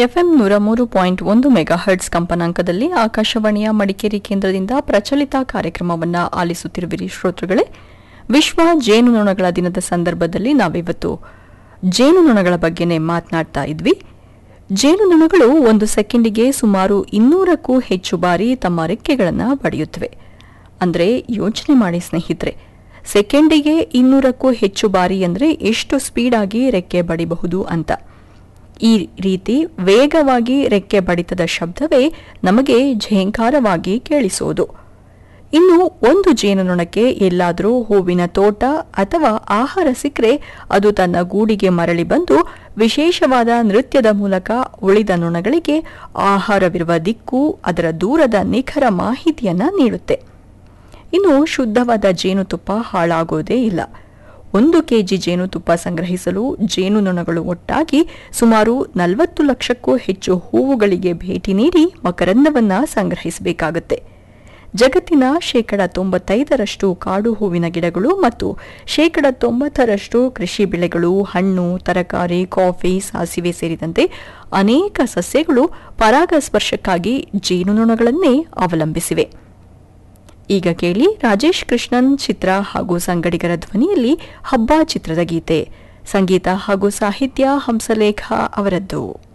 FM ನೂರ ಮೂರು point ಒಂದು ಮೆಗಾ ಹರ್ಟ್ಸ್ ಕಂಪನಾಂಕದಲ್ಲಿ ಆಕಾಶವಾಣಿಯ ಮಡಿಕೇರಿ ಕೇಂದ್ರದಿಂದ ಪ್ರಚಲಿತ ಕಾರ್ಯಕ್ರಮವನ್ನ ಆಲಿಸುತ್ತಿರುವಿರಿ ಶ್ರೋತೃಗಳೇ ವಿಶ್ವ ಜೇನುನೊಣಗಳ ದಿನದ ಸಂದರ್ಭದಲ್ಲಿ ನಾವಿವತ್ತು ಜೇನುನೊಣಗಳ ಬಗ್ಗೆನೇ ಮಾತನಾಡ್ತಾ ಇದ್ವಿ ಜೇನುನೊಣಗಳು ಒಂದು ಸೆಕೆಂಡಿಗೆ ಸುಮಾರು ಇನ್ನೂರಕ್ಕೂ ಹೆಚ್ಚು ಬಾರಿ ತಮ್ಮ ರೆಕ್ಕೆಗಳನ್ನು ಬಡಿಯುತ್ತವೆ ಅಂದ್ರೆ ಯೋಚನೆ ಮಾಡಿ ಸ್ನೇಹಿತರೆ ಸೆಕೆಂಡಿಗೆ ಇನ್ನೂರಕ್ಕೂ ಹೆಚ್ಚು ಬಾರಿ ಅಂದ್ರೆ ಎಷ್ಟು ಸ್ಪೀಡ್ ಆಗಿ ರೆಕ್ಕೆ ಬಡಿಬಹುದು ಅಂತ ಈ ರೀತಿ ವೇಗವಾಗಿ ರೆಕ್ಕೆ ಬಡಿತದ ಶಬ್ದವೇ ನಮಗೆ ಝೇಂಕಾರವಾಗಿ ಕೇಳಿಸೋದು ಇನ್ನು ಒಂದು ಜೇನುನೊಣಕ್ಕೆ ಎಲ್ಲಾದರೂ ಹೂವಿನ ತೋಟ ಅಥವಾ ಆಹಾರ ಸಿಕ್ಕರೆ ಅದು ತನ್ನ ಗೂಡಿಗೆ ಮರಳಿ ಬಂದು ವಿಶೇಷವಾದ ನೃತ್ಯದ ಮೂಲಕ ಉಳಿದ ನೊಣಗಳಿಗೆ ಆಹಾರವಿರುವ ದಿಕ್ಕು ಅದರ ದೂರದ ನಿಖರ ಮಾಹಿತಿಯನ್ನ ನೀಡುತ್ತೆ ಇನ್ನು ಶುದ್ಧವಾದ ಜೇನುತುಪ್ಪ ಹಾಳಾಗೋದೇ ಇಲ್ಲ ಒಂದು ಕೆಜಿ ಜೇನುತುಪ್ಪ ಸಂಗ್ರಹಿಸಲು ಜೇನುನೊಣಗಳು ಒಟ್ಟಾಗಿ ಸುಮಾರು ನಲವತ್ತು ಲಕ್ಷಕ್ಕೂ ಹೆಚ್ಚು ಹೂವುಗಳಿಗೆ ಭೇಟಿ ನೀಡಿ ಮಕರಂದವನ್ನ ಸಂಗ್ರಹಿಸಬೇಕಾಗುತ್ತೆ ಜಗತ್ತಿನ ಶೇಕಡ ತೊಂಬತ್ತೈದರಷ್ಟು ಕಾಡು ಹೂವಿನ ಗಿಡಗಳು ಮತ್ತು ಶೇಕಡ ತೊಂಬತ್ತರಷ್ಟು ಕೃಷಿ ಬೆಳೆಗಳು ಹಣ್ಣು ತರಕಾರಿ ಕಾಫಿ ಸಾಸಿವೆ ಸೇರಿದಂತೆ ಅನೇಕ ಸಸ್ಯಗಳು ಪರಾಗಸ್ಪರ್ಶಕ್ಕಾಗಿ ಜೇನುನೊಣಗಳನ್ನೇ ಅವಲಂಬಿಸಿವೆ ಈಗ ಕೇಳಿ ರಾಜೇಶ್ ಕೃಷ್ಣನ್ ಚಿತ್ರ ಹಾಗೂ ಸಂಗಡಿಗರ ಧ್ವನಿಯಲ್ಲಿ ಹಬ್ಬ ಚಿತ್ರದ ಗೀತೆ ಸಂಗೀತ ಹಾಗೂ ಸಾಹಿತ್ಯ ಹಂಸಲೇಖ ಅವರದ್ದು